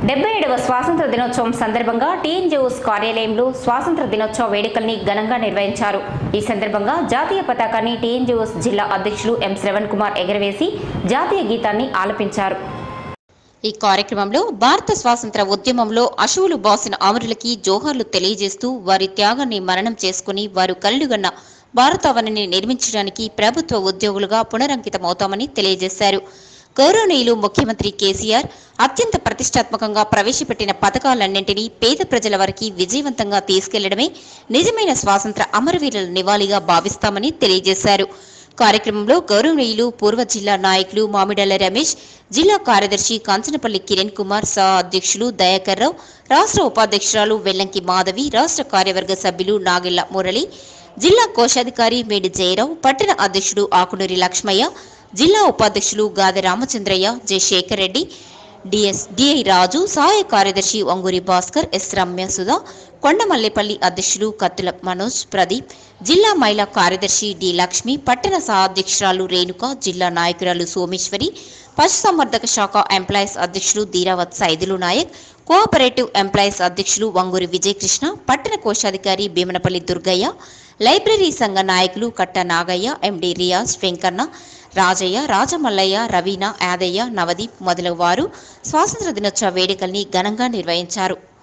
డెబ్బై ఏడవ స్వాతంత్ర దినోత్సవం సందర్భంగా టీఎన్జిఓస్ కార్యాలయంలో స్వాతంత్ర దినోత్సవ వేడుకల్ని ఘనంగా నిర్వహించారు ఈ సందర్భంగా జాతీయ పతాకాన్ని టీఎన్జిఓస్ జిల్లా అధ్యక్షులు ఎం శ్రవణ్ కుమార్ ఎగరవేసి జాతీయ గీతాన్ని ఆలపించారు ఈ కార్యక్రమంలో భారత స్వాతంత్ర ఉద్యమంలో అశువులు బాసిన అమరులకి జోహార్లు తెలియజేస్తూ వారి త్యాగాన్ని మరణం చేసుకుని వారు కళ్ళుగన్న భారతావనిని నిర్మించడానికి ప్రభుత్వ ఉద్యోగులుగా పునరంకితమవుతామని తెలియజేశారు గౌరవనీయులు ముఖ్యమంత్రి కేసీఆర్ అత్యంత ప్రతిష్టాత్మకంగా ప్రవేశపెట్టిన పథకాలన్నింటినీ పేద ప్రజల వరకు విజయవంతంగా తీసుకెళ్లడమే నిజమైన స్వాతంత్ర అమరవీరుల నివాళిగా భావిస్తామని తెలియజేశారు కార్యక్రమంలో గౌరవనీయులు పూర్వ జిల్లా నాయకులు మామిడల రమేష్ జిల్లా కార్యదర్శి కాంచనపల్లి కిరణ్ కుమార్ సహ అధ్యక్షులు దయాకర్ రావు రాష్ట్ర ఉపాధ్యక్షురాలు వెల్లంకి మాధవి రాష్ట్ర కార్యవర్గ సభ్యులు నాగెళ్ల మురళి జిల్లా కోశాధికారి మేడి జయరావు పట్టణ అధ్యక్షుడు ఆకునూరి లక్ష్మయ్య జిల్లా ఉపాధ్యక్షులు Gade Ramachandraiah J Sekhar Reddy DS DI Raju సహాయ కార్యదర్శి వంగూరి భాస్కర్ ఎస్ రమ్య సుధా కొండమల్లేపల్లి అధ్యక్షులు కత్తుల మనోజ్ ప్రదీప్ జిల్లా మహిళా కార్యదర్శి డి లక్ష్మి పట్టణ సహాధ్యక్షురాలు రేణుక జిల్లా నాయకురాలు సోమేశ్వరి పశుసంవర్ధక శాఖ ఎంప్లాయీస్ అధ్యక్షులు ధీరావత్ సైదులు నాయక్ కోఆపరేటివ్ ఎంప్లాయీస్ అధ్యక్షులు వంగూరి విజయకృష్ణ పట్టణ కోశాధికారి భీమనపల్లి దుర్గయ్య లైబ్రరీ సంఘ నాయకులు కట్ట నాగయ్య ఎండి రియాజ్ వెంకన్న రాజయ్య రాజమల్లయ్య రవీణ యాదయ్య నవదీప్ మొదలగు వారు స్వాతంత్ర దినోత్సవ వేడుకల్ని ఘనంగా నిర్వహించారు